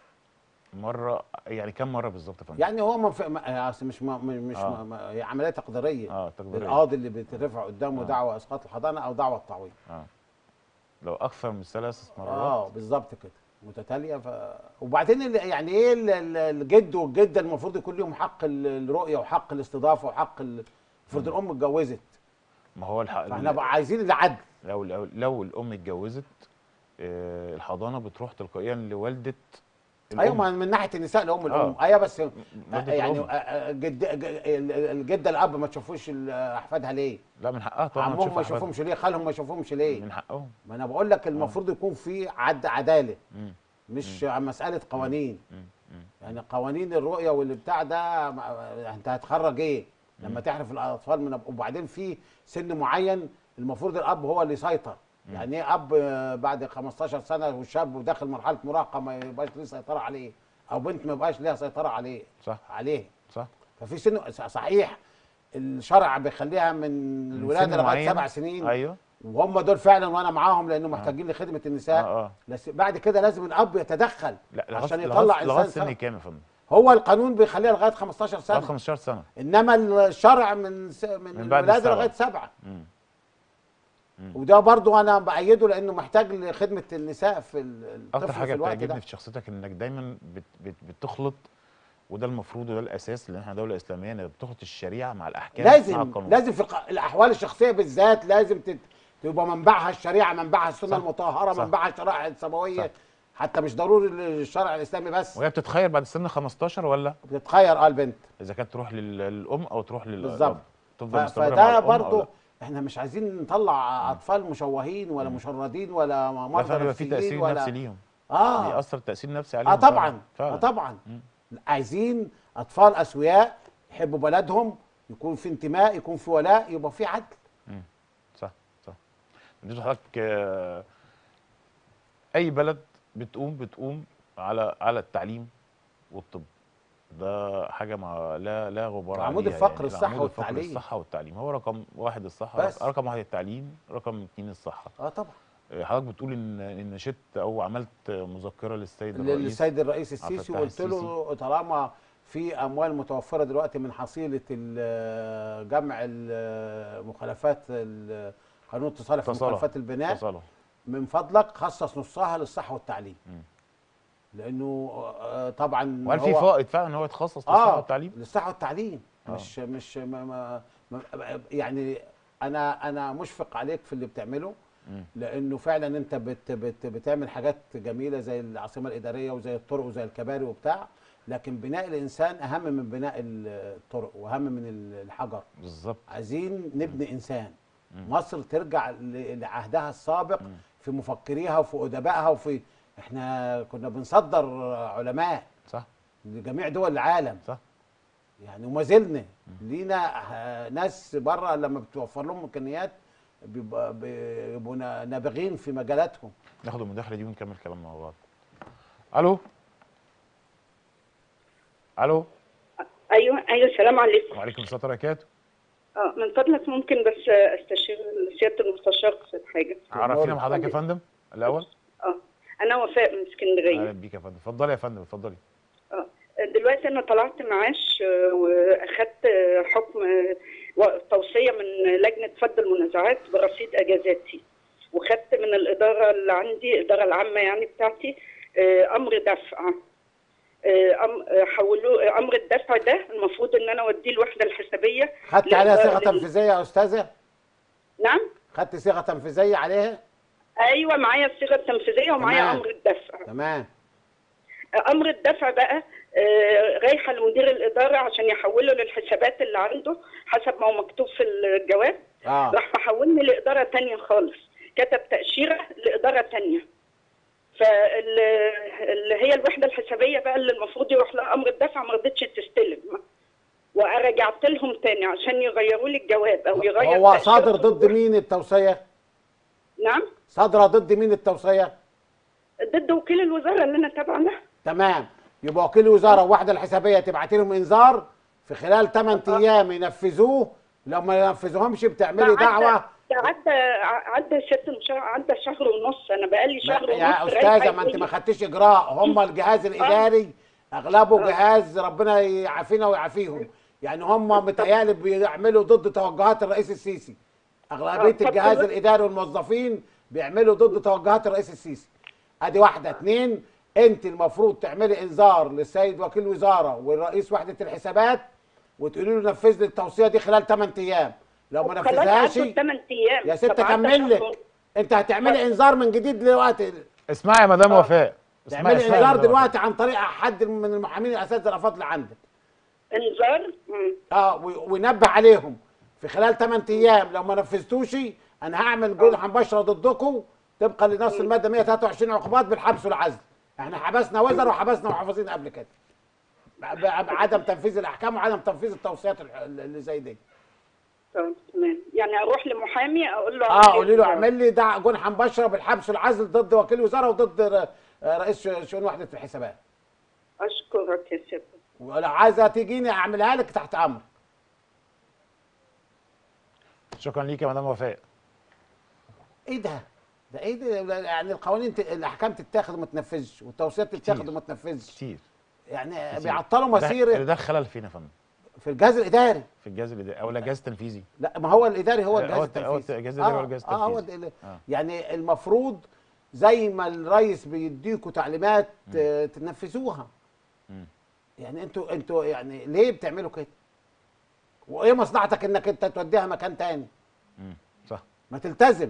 مره يعني كم مره بالظبط يا فندم يعني هو ما في ما أصل مش ما مش آه. ما ما هي عمليه تقديريه اه تقديريا القاضي اللي بيترفع قدامه آه. دعوى اسقاط الحضانه او دعوى التعويض اه لو اكثر من ثلاث مرات اه بالظبط كده متتاليه ف... وبعدين ال- يعني ايه ال- ال- الجد والجده المفروض يكون لهم حق ال- الرؤيه وحق الاستضافه وحق ال- المفروض الام اتجوزت ما هو الحق فاحنا بقى عايزين العدل لو لو, لو الام اتجوزت آه، الحضانه بتروح تلقائيا لوالده ايوه ما من ناحيه النساء لام الام آه. ايوه بس ضد يعني الأم. آه، آه، جد ج- ال- الجده الاب ما تشوفوش ال- احفادها ليه؟ لا من حقها طبعا عمهم تشوف ما أحفادها. يشوفهمش ليه؟ خالهم ما يشوفهمش ليه؟ من حقهم ما انا بقول لك المفروض يكون في عد عداله مم. مش مساله قوانين مم. مم. يعني قوانين الرؤيه واللي بتاع ده ما- انت هتخرج ايه لما تحرف الاطفال من وبعدين في سن معين المفروض الاب هو اللي يسيطر يعني ايه اب آه، بعد 15 سنه والشاب وداخل مرحله مراهقه ما يبقاش ليه سيطره عليه او بنت ما يبقاش ليها سيطره عليه صح عليه صح ففي سن صحيح الشرع بيخليها من من الولاده سن لغايه معين. سبع سنين ايوه وهم دول فعلا وانا معاهم لانه محتاجين لخدمه النساء اه اه بس بعد كده لازم الاب يتدخل لا لغاية- عشان لغاية- يطلع لغايه انسان سن سوي. كام يا فندم؟ هو القانون بيخليها لغايه 15 لغايه سنه 15 سنه انما الشرع من س... من, من بعد الولاده السبعة. لغايه سبعه مم. وده برضو انا بايده لانه محتاج لخدمه النساء في ال- الطفل اكتر في حاجه الوقت بتعجبني ده في شخصيتك انك دايما بت بت بتخلط وده المفروض وده الاساس لان احنا دوله اسلاميه انك بتخلط الشريعه مع الاحكام مع لازم القانون لازم في الق- الاحوال الشخصيه بالذات لازم تت... تبقى منبعها الشريعه منبعها السنه صح. المطهره صح. منبعها الشرائع السماويه صح. حتى مش ضروري الشرع الاسلامي بس وهي بتتخير بعد سن 15 ولا بتتخير اه البنت اذا كانت تروح لل- للام او تروح لل بالظبط. تفضل ف- مستمره مع فده الام أو برضو لا. احنا مش عايزين نطلع اطفال مشوهين ولا مشردين ولا لا مرضى فعلا بيبقى في نفسيين تاثير ولا نفسي ليهم اه بيأثر تاثير نفسي عليهم اه طبعا فعلا. فعلا. اه طبعا مم. عايزين اطفال اسوياء يحبوا بلدهم يكون في انتماء يكون في ولاء يبقى في عدل صح صح انت حضرتك آه، اي بلد بتقوم بتقوم على على التعليم والطب ده حاجه ما لا لا غبار عمود عليها الفقر يعني. الصحة عمود الفقر والتعليم. الصحه والتعليم هو رقم واحد الصحه بس. رقم واحد التعليم رقم اتنين الصحه اه طبعا آه، حضرتك بتقول ان ان نشدت او عملت مذكره للسيد الرئيس للسيد الرئيس عبد السيسي الفتاح وقلت له طالما في اموال متوفره دلوقتي من حصيله ال- جمع المخالفات ال- قانون التصالح في تصالح. مخالفات البناء تصالح من فضلك خصص نصها للصحه والتعليم مم. لانه آه، طبعا وهل في هو- فائض فعلا ان هو يتخصص للصحه والتعليم؟ للصحه والتعليم آه. مش مش ما ما ما يعني انا انا مشفق عليك في اللي بتعمله مم. لانه فعلا انت بت بت بتعمل حاجات جميله زي العاصمه الاداريه وزي الطرق وزي الكباري وبتاع لكن بناء الانسان اهم من بناء الطرق واهم من الحجر بالظبط عايزين نبني انسان مم. مصر ترجع ل- لعهدها السابق مم. في مفكريها وفي ادبائها وفي احنا كنا بنصدر علماء صح لجميع دول العالم صح يعني وما زلنا لينا آه، ناس بره لما بتوفر لهم امكانيات بيبقى- بيبقوا نا- نابغين في مجالاتهم ناخد المداخله دي ونكمل كلامنا مع بعض الو الو ايوه ايوه السلام عليكم وعليكم السلام ورحمه الله وبركاته اه من فضلك ممكن بس استشير سياده المستشار في حاجه عرفينا مع حضرتك يا فندم الاول اه انا وفاء من اهلا اسكندريه بيك يا فندم اتفضلي يا فندم اتفضلي اه دلوقتي انا طلعت معاش آه، واخدت آه، حكم آه، و- توصيه من لجنه فض المنازعات برصيد اجازاتي وخدت من الاداره اللي عندي الاداره العامه يعني بتاعتي آه، امر دفع آه، أم- آه، حولوه آه، امر الدفع ده المفروض ان انا اوديه الوحده الحسابيه خدت عليها لإدارة- صيغه لل- تنفيذيه يا استاذه نعم خدت صيغه تنفيذيه عليها ايوه معايا الصيغه التنفيذيه ومعايا تمام. امر الدفع تمام امر الدفع بقى آه، رايحه لمدير الاداره عشان يحوله للحسابات اللي عنده حسب ما هو مكتوب في الجواب اه راح محولني لاداره تانية خالص كتب تاشيره لاداره تانية فاللي هي الوحده الحسابيه بقى اللي المفروض يروح لها امر الدفع ما رضتش تستلم ورجعت لهم تاني عشان يغيروا لي الجواب او يغير هو تأشيرة صادر ضد الوجود. مين التوصيه نعم صادره ضد مين التوصيه ضد وكيل الوزاره اللي انا تابعه له تمام يبقى وكيل الوزاره والوحده الحسابيه تبعت لهم انذار في خلال 8 ايام ينفذوه لو ما ينفذوهمش بتعملي ده عدى- دعوه ده عدى عدى ست مشا... عدى شهر ونص انا بقالي شهر ونص يا رايحة استاذه ما انت جاية. ما خدتيش اجراء هم الجهاز الاداري اغلبه جهاز ربنا يعافينا ويعافيهم يعني هم متهيألي بيعملوا ضد توجهات الرئيس السيسي آه، اغلبيه طب الجهاز دلوقتي- الاداري والموظفين بيعملوا ضد توجهات الرئيس السيسي ادي واحده اتنين انت المفروض تعملي انذار للسيد وكيل الوزاره والرئيس وحده الحسابات وتقولي له نفذ لي التوصيه دي خلال 8 ايام لو ما خلاص نفذهاش عدوا 8 ايام يا ست طب عدى اكمل لك شهر. انت هتعملي انذار من جديد دلوقتي اسمعي يا مدام آه. وفاء اسمها- تعملي اسمها انذار إنذار. دلوقتي عن طريق حد من المحامين الاساتذه الافاضل عندك انذار مم. اه و- وينبه عليهم في خلال 8 ايام لو ما نفذتوش انا هعمل جرح مباشره ضدكم طبقا لنص الماده 123 عقوبات بالحبس والعزل احنا حبسنا وزراء وحبسنا محافظين قبل كده ب- ب- بعدم تنفيذ الاحكام وعدم تنفيذ التوصيات الح- اللي زي دي طب تمام يعني اروح لمحامي اقول له اه قولي له إنذار. اعمل لي دع جنحه مباشره بالحبس والعزل ضد وكيل وزاره وضد ر- رئيس ش- شؤون وحده الحسابات اشكرك يا سيدي ولو عايزه تجيني اعملها لك تحت امر شكرا ليك يا مدام وفاء ايه ده؟ ده ايه ده يعني القوانين ت... الاحكام تتاخد وما تنفذش والتوصيات تتاخد كتير. وما تنفذش كتير يعني كتير. بيعطلوا ده- مسير ده خلل فينا يا فندم في الجهاز الاداري في الجهاز الاداري او الجهاز التنفيذي لا ما هو الاداري هو آه، الجهاز هو الت- هو التنفيذي الجهاز الإداري هو آه، الجهاز اه هو التنفيذي. ال- آه. يعني المفروض زي ما الرئيس بيديكوا تعليمات آه، تنفذوها مم. يعني انتوا انتوا يعني ليه بتعملوا كده؟ وايه مصلحتك انك انت توديها مكان تاني؟ مم. صح ما تلتزم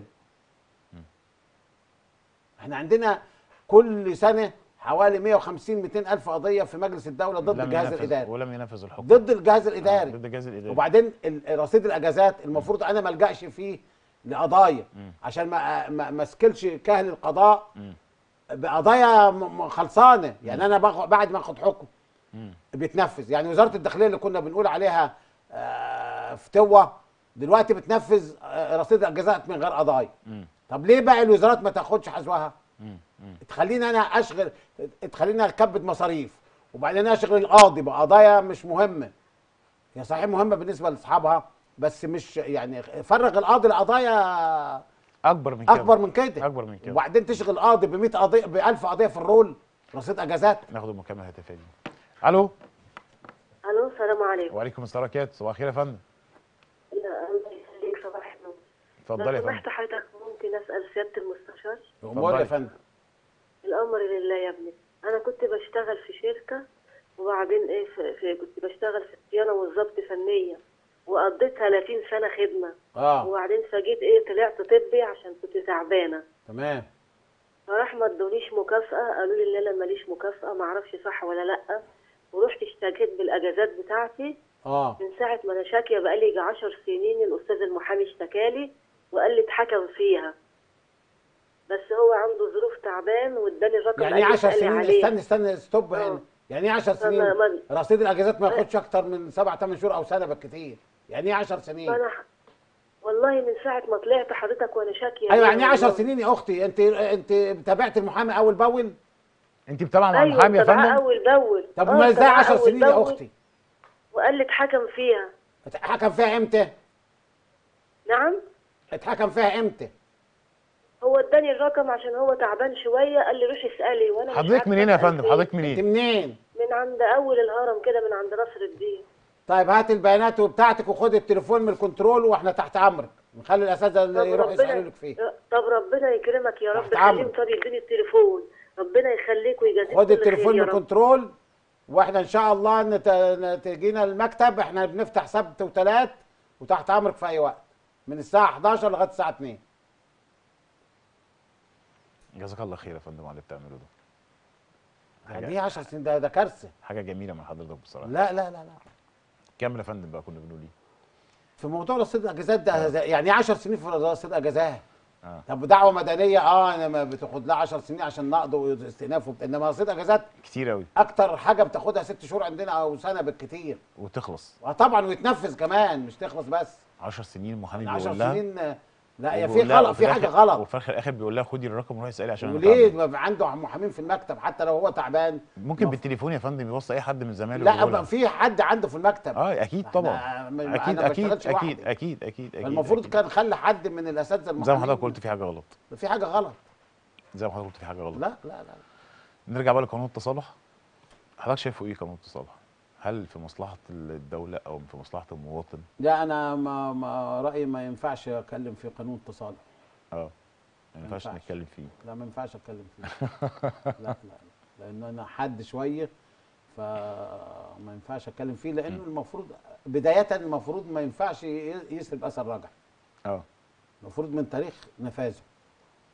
احنا عندنا كل سنه حوالي 150 200 الف قضيه في مجلس الدوله ضد لم الجهاز ينفذ- الاداري ولم ينفذ الحكم ضد الجهاز آه، الاداري ضد الجهاز الاداري وبعدين ال- رصيد الاجازات المفروض انا ما الجاش فيه لقضايا مم. عشان ما ما ما اسكلش كاهل القضاء مم. بقضايا م- م- خلصانه يعني انا باخد بعد ما اخد حكم مم. بيتنفذ يعني وزاره الداخليه اللي كنا بنقول عليها آه، فتوه دلوقتي بتنفذ آه، رصيد الاجازات من غير قضايا مم. طب ليه بقى الوزارات ما تاخدش حذوها مم. مم. تخليني انا اشغل تخليني اكبد مصاريف وبعدين اشغل القاضي بقضايا مش مهمه هي صحيح مهمه بالنسبه لاصحابها بس مش يعني فرغ القاضي لقضايا اكبر من كده اكبر من كده اكبر من كده وبعدين تشغل القاضي ب 100 قضيه ب 1000 قضيه في الرول رصيد اجازات ناخد المكالمه الهاتفيه دي الو الو السلام عليكم وعليكم السلام ورحمه الله وبركاته صباح الخير يا فندم لا الله يخليك صباح النور اتفضلي لو يا فندم سمحت حضرتك ممكن اسال سياده المستشار امور يا اتفضلي. فندم الامر لله يا ابني انا كنت بشتغل في شركه وبعدين ايه في, في كنت بشتغل في الصيانه والضبط فنيه وقضيت 30 سنه خدمه اه وبعدين فجيت ايه طلعت طبي عشان كنت تعبانه تمام فراح ما ادونيش مكافاه قالوا لي ان انا ماليش مكافاه ما اعرفش صح ولا لا ورحت اشتكيت بالاجازات بتاعتي اه من ساعة ما أنا شاكية بقالي يجي عشر سنين الأستاذ المحامي اشتكالي وقال لي اتحكم فيها بس هو عنده ظروف تعبان واداني الرقم يعني ايه قال لي 10 اسألي سنين عليه. استنى استنى ستوب آه. هنا يعني ايه 10 سنين ما- ما- رصيد الاجازات ما ياخدش اكتر من 7 8 شهور او سنه بالكثير يعني ايه 10 سنين فأنا ح- والله من ساعة ما طلعت حضرتك وأنا شاكية ايوه ليه يعني ايه 10 والله. سنين يا اختي انت انت تابعت المحامي اول باول انت متابعه مع أيوة المحامي يا متابعاه فندم أول بأول طب آه، ما ازاي متابعاه 10 أول سنين يا بأول اختي وقال لي اتحكم فيها اتحكم فيها امتى نعم اتحكم فيها امتى هو اداني الرقم عشان هو تعبان شوية قال لي روحي اسألي وأنا مش حضرتك عارفة منين يا أسأل فندم فين. حضرتك انت منين منين من عند أول الهرم كده من عند نصر الدين طيب هات البيانات بتاعتك وخد التليفون من الكنترول واحنا تحت امرك نخلي الاساتذه اللي طب يروحوا ربنا- يسالوا لك فيه طب ربنا يكرمك يا رب تحت أمرك. خليهم طب يديني التليفون ربنا يخليك ويجازيك خد كل التليفون خير من يا رب. الكنترول واحنا ان شاء الله نت... نت- تجينا المكتب احنا بنفتح سبت وثلاث وتحت امرك في اي وقت من الساعه 11 لغايه الساعه 2 جزاك الله خير يا فندم على اللي بتعمله ده يعني حاجه ايه 10 سنين ده ده كارثه حاجه جميله من حضرتك بصراحه لا لا لا لا كمل يا فندم بقى كنا بنقول ايه في موضوع رصيد الاجازات ده ده يعني ايه 10 سنين في رصيد اجازات اه طب دعوه مدنيه اه انا ما بتاخد لها 10 سنين عشان نقض واستئناف وبت... انما رصيد اجازات كتير قوي اكتر حاجه بتاخدها ست شهور عندنا او سنه بالكتير وتخلص وطبعا ويتنفذ كمان مش تخلص بس 10 سنين المحامي 10 بيقول لها سنين آه، لا يا في وبيقول لها- غلط وفي في حاجه الآخر- غلط وفي الاخر الاخر بيقول لها خدي الرقم وروحي اسالي عشان أنا وليه تعبان. ما عنده محامين في المكتب حتى لو هو تعبان ممكن مف- بالتليفون يا فندم يوصي اي حد من زمايله لا ويقول أبقى لها. في حد عنده في المكتب اه اكيد إحنا- طبعا ما- اكيد أنا ما اكيد بشتغلش اكيد لوحدي. اكيد اكيد اكيد المفروض أكيد. كان خلي حد من الاساتذه المحامين زي ما حضرتك قلت في حاجه غلط في حاجه غلط زي ما حضرتك قلت في حاجه غلط لا لا لا نرجع بقى لقانون التصالح حضرتك شايفه ايه قانون التصالح هل في مصلحه الدوله او في مصلحه المواطن لا انا ما, ما رايي ما ينفعش اتكلم في قانون التصالح اه ما ينفعش ينفعش. نتكلم فيه لا ما ينفعش اتكلم فيه لا لا لا لان انا حد شويه فما ينفعش اتكلم فيه لانه المفروض بدايه المفروض ما ينفعش ي- يسلب اثر رجعي اه المفروض من تاريخ نفاذه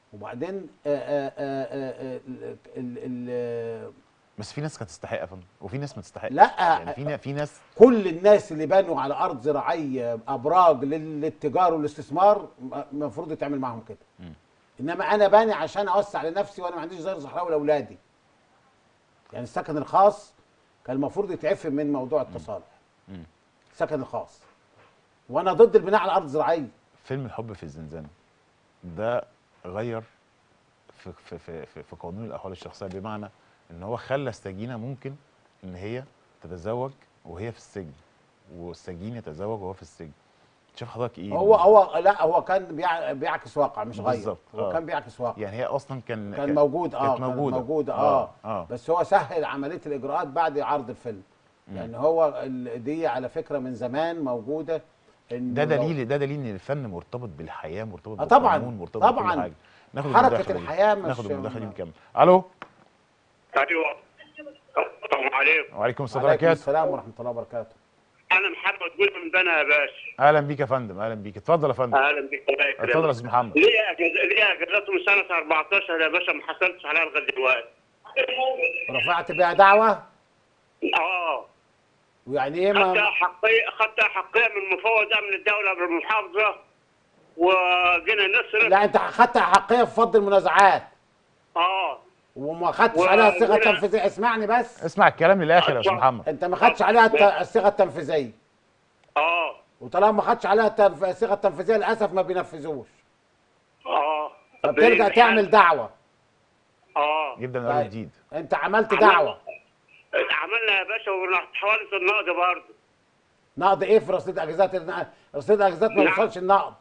وبعدين آه، آه، آه، آه، ال- ال- ال- بس في ناس كانت تستحق يا فندم وفي ناس ما تستحقش لا. يعني في نا- في ناس كل الناس اللي بنوا على ارض زراعيه ابراج لل- للتجاره والاستثمار م- المفروض يتعمل معاهم كده مم. انما انا باني عشان اوسع لنفسي وانا ما عنديش زي صحراوي لاولادي يعني السكن الخاص كان المفروض يتعفي من موضوع التصالح مم. السكن الخاص وانا ضد البناء على ارض زراعيه فيلم الحب في الزنزانه ده غير في في في في, في قانون الاحوال الشخصيه بمعنى ان هو خلى السجينه ممكن ان هي تتزوج وهي في السجن والسجين يتزوج وهو في السجن شوف حضرتك ايه هو هو لا هو كان بيع- بيعكس واقع مش غير بالظبط، هو آه. كان بيعكس واقع يعني هي اصلا كان كان موجود اه كانت موجوده كان موجود اه, اه, آه. بس هو سهل عمليه الاجراءات بعد عرض الفيلم يعني هو ال- دي على فكره من زمان موجوده إنه ده لو- دليل ده دليل ان الفن مرتبط بالحياه مرتبط آه طبعاً، بالقانون مرتبط طبعاً. بكل حاجه ناخد حركة المداخلة دي. الحياة مش- ناخد المداخله دي نكمل الو ايوه السلام عليكم وعليكم السلام وعليكم وبركاته السلام ورحمه الله وبركاته انا محمد جول من بنا يا باشا اهلا بيك يا فندم اهلا بيك اتفضل يا فندم اهلا بك الله يكرمك اتفضل يا استاذ محمد ليه اجازه ليه اجازات من سنه 14 يا باشا ما حصلتش عليها لغايه دلوقتي رفعت بيها دعوه اه ويعني ايه خدتها ما حقيه خدتها حقيه من مفوض امن الدوله بالمحافظه وجينا نصرف لا انت خدت حقيه في فض المنازعات اه وما خدتش و- عليها الصيغه ولا- التنفيذيه اسمعني بس اسمع الكلام للاخر يا استاذ محمد انت ما خدتش عليها الت- الصيغه التنفيذيه اه وطالما ما خدتش عليها التنف- الصيغه التنفيذيه للاسف ما بينفذوش اه فبترجع بالحال. تعمل دعوه اه يبدا من اول طيب. جديد انت عملت عملنا- دعوه عملنا يا باشا وحوالي النقد برضه نقد ايه في رصيد اجازات الن- رصيد الاجازات ما نعم. يوصلش النقد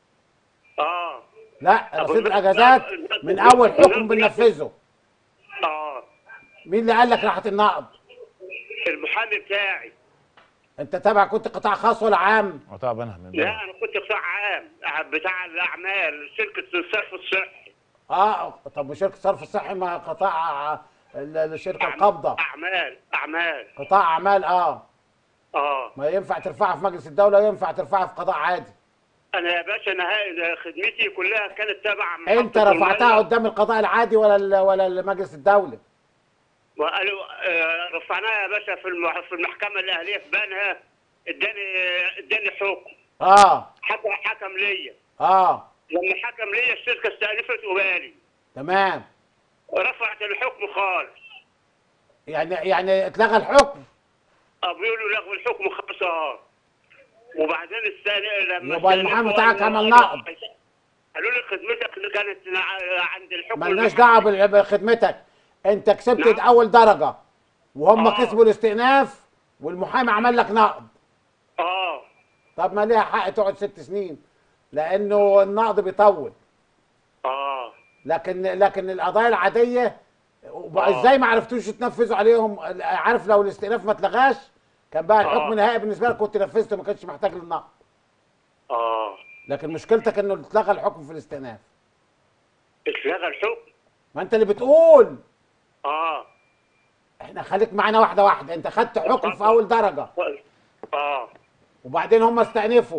اه لا طب رصيد النقد- الاجازات النقد- من اول حكم النقد- بننفذه اه مين اللي قال لك راحت النقد المحامي بتاعي انت تابع كنت قطاع خاص ولا عام هو طبعا انا من لا انا كنت قطاع عام بتاع الاعمال شركه الصرف الصحي اه طب وشركه صرف الصحي ما قطاع ال- الشركه القابضه اعمال اعمال قطاع اعمال اه اه ما ينفع ترفعها في مجلس الدوله ينفع ترفعها في قضاء عادي انا يا باشا نهاية خدمتي كلها كانت تابعه انت محطة رفعتها المية. قدام القضاء العادي ولا ال- ولا مجلس الدوله وقالوا آه، رفعناها يا باشا في الم- في المحكمه الاهليه في بنها اداني اداني حكم اه حكم حكم ليا اه لما حكم ليا الشركه استأنفت وبالي تمام رفعت الحكم خالص يعني يعني اتلغى الحكم اه بيقولوا لغوا الحكم خالص اه وبعدين الثاني لما يبقى المحامي استأنفوا بتاعك قالوا- عمل نقض. قالوا لي خدمتك اللي كانت ع- عند الحكم ملناش المحكمة. دعوه بال- بخدمتك انت كسبت نعم. اول درجه وهم آه. كسبوا الاستئناف والمحامي عمل لك نقد اه طب ما ليها حق تقعد ست سنين لانه النقد بيطول اه لكن لكن القضايا العاديه وبقى آه. ازاي ما عرفتوش تنفذوا عليهم عارف لو الاستئناف ما اتلغاش كان بقى الحكم آه. النهائي بالنسبه لك كنت نفذته ما كانش محتاج للنقد اه لكن مشكلتك انه اتلغى الحكم في الاستئناف اتلغى الحكم ما انت اللي بتقول اه احنا خليك معانا واحده واحده انت خدت حكم في اول درجه اه وبعدين هم استأنفوا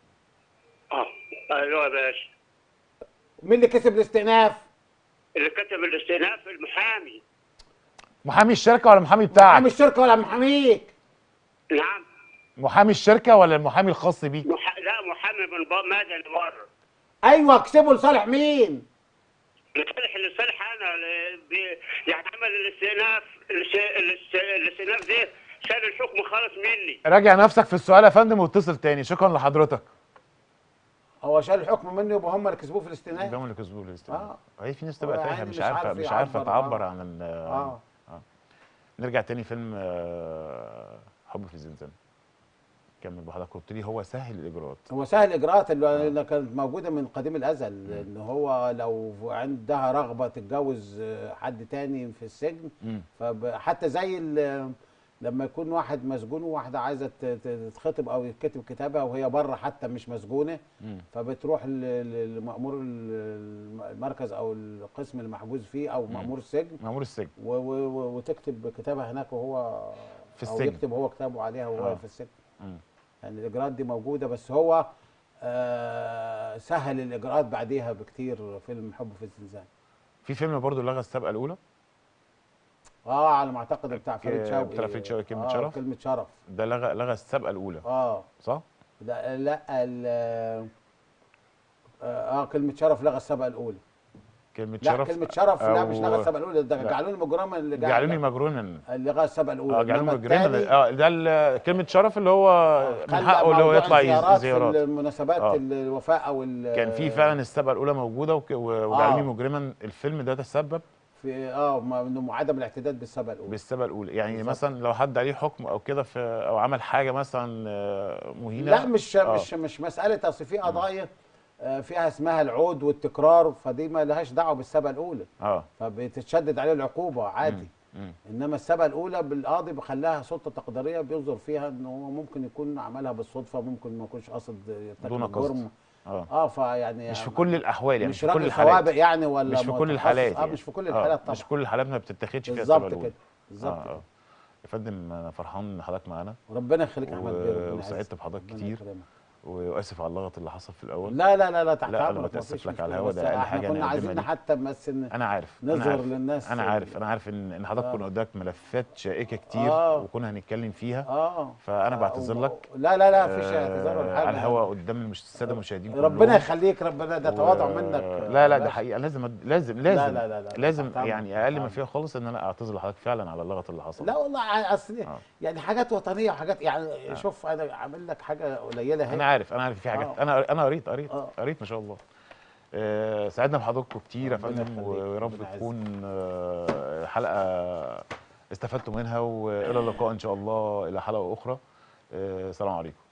اه ايوه يا باشا مين اللي كسب الاستئناف اللي كتب الاستئناف المحامي محامي الشركه ولا المحامي بتاعك محامي الشركه ولا محاميك نعم محامي الشركه ولا المحامي الخاص بيك مح... لا محامي من ب... مدني بره ايوه كسبوا لصالح مين لصالح لصالح انا ل- ب... يعني عمل الاستئناف الاس- الاس- الاستئناف ده شال الحكم خالص مني راجع نفسك في السؤال يا فندم واتصل تاني شكرا لحضرتك هو شال الحكم منه يبقى هم اللي كسبوه في الاستئناف هم اللي كسبوا الاستئناف آه. هي في ناس هو تبقى يعني تايهه مش مش عارفه عارف مش عارفه يعبر، تعبر آه. عن ال اه نرجع تاني فيلم آه، حب في الزنزانه كمل بحضرتك قلت لي هو سهل الاجراءات هو سهل الاجراءات اللي اللي كانت موجوده من قديم الازل ان هو لو عندها رغبه تتجوز حد تاني في السجن مم. فحتى زي ال- لما يكون واحد مسجون وواحده عايزه ت- ت- تتخطب او يتكتب كتابها وهي بره حتى مش مسجونه مم. فبتروح ل- ل- لمأمور ال- المركز او القسم المحجوز فيه او مأمور السجن مأمور السجن و- و- و- وتكتب كتابها هناك وهو في او السجن. يكتب هو كتابه عليها وهو آه. في السجن مم. يعني الاجراءات دي موجوده بس هو آه سهل الاجراءات بعديها بكتير فيلم حب في الزنزان في فيلم برضو لغى السابقه الاولى اه على ما اعتقد بتاع فريد ك- شوقي بتاع فريد شوقي، كلمة آه شرف؟ كلمه شرف ده لغى لغى السابقه الاولى اه صح ده لا ال اه كلمه شرف لغى السبقه الاولى كلمه لا شرف كلمه شرف لا مش أو- لغى السبقه الاولى ده لا. جعلوني مجرما اللي جعل- جعلوني مجرونا اللي لغى السبقه الاولى اه جعلوني إنما مجرونا التاني اه ده ال- كلمه شرف اللي هو من خلى حقه اللي هو موضوع يطلع الزيارات يز- زيارات في المناسبات آه. الوفاء او ال- كان في فعلا السابقه الاولى موجوده وك- و- وجعلوني آه. مجرما الفيلم ده تسبب في اه ما- انه عدم الاعتداد بالسبقه الاولى بالسابقه الاولى يعني بالظبط. مثلا لو حد عليه حكم او كده في او عمل حاجه مثلا آه، مهينه لا مش آه. مش مش مساله اصل في قضايا آه، فيها اسمها العود والتكرار فدي ما لهاش دعوه بالسبقه الاولى اه فبتتشدد عليه العقوبه عادي مم. انما السبقه الاولى بالقاضي بخلاها سلطه تقديريه بينظر فيها ان هو ممكن يكون عملها بالصدفه ممكن ما يكونش قصد يرتكب دون قصد. الجرم اه اه فيعني مش في كل الاحوال يعني مش مش في كل راجل الحالات سوابق يعني ولا مش في كل متخصص. الحالات اه يعني. مش في كل آه، الحالات طبعا مش كل الحالات ما بتتاخدش فيها بالظبط السابقه كده الاولى بالظبط آه، كده آه. يا فندم انا فرحان ان حضرتك معانا ربنا يخليك يا احمد و- بيه ربنا وسعدت يعزك. بحضرتك ربنا كتير. يكرمك. واسف على اللغط اللي حصل في الاول لا لا لا لا تحت لا، أنا امرك بتأسف مفيش لك على مشكلة، الهوا، بس ده أقل احنا حاجة كنا نقدمها عايزين ليك. حتى بس ان انا عارف أنا نظهر عارف. للناس انا عارف انا عارف ان ان حضرتك آه. كنا قدامك ملفات شائكه كتير آه. وكنا هنتكلم فيها اه فانا آه، بعتذر و- لك لا لا لا مفيش اعتذار ولا آه، حاجه على الهوا قدام المش- الساده المشاهدين ربنا كلهم. يخليك ربنا ده تواضع و- منك لا لا ده باشا. حقيقه لازم أد- لازم لازم لا لا لا، لازم تحت أمرك، يعني اقل ما تحت فيها خالص ان انا اعتذر لحضرتك فعلا على اللغط اللي حصل لا والله ع- اصل آه. يعني حاجات وطنيه وحاجات يعني شوف انا عامل لك حاجه قليله انا اهي عارف انا عارف في حاجات آه. انا انا قريت قريت آه. قريت ما شاء الله آه، سعدنا بحضراتكم كتير يا ربنا فندم يخليك، ويا رب ربنا يعزك. تكون آه، حلقه استفدتوا منها والى اللقاء ان شاء الله الى حلقه اخرى آه، السلام عليكم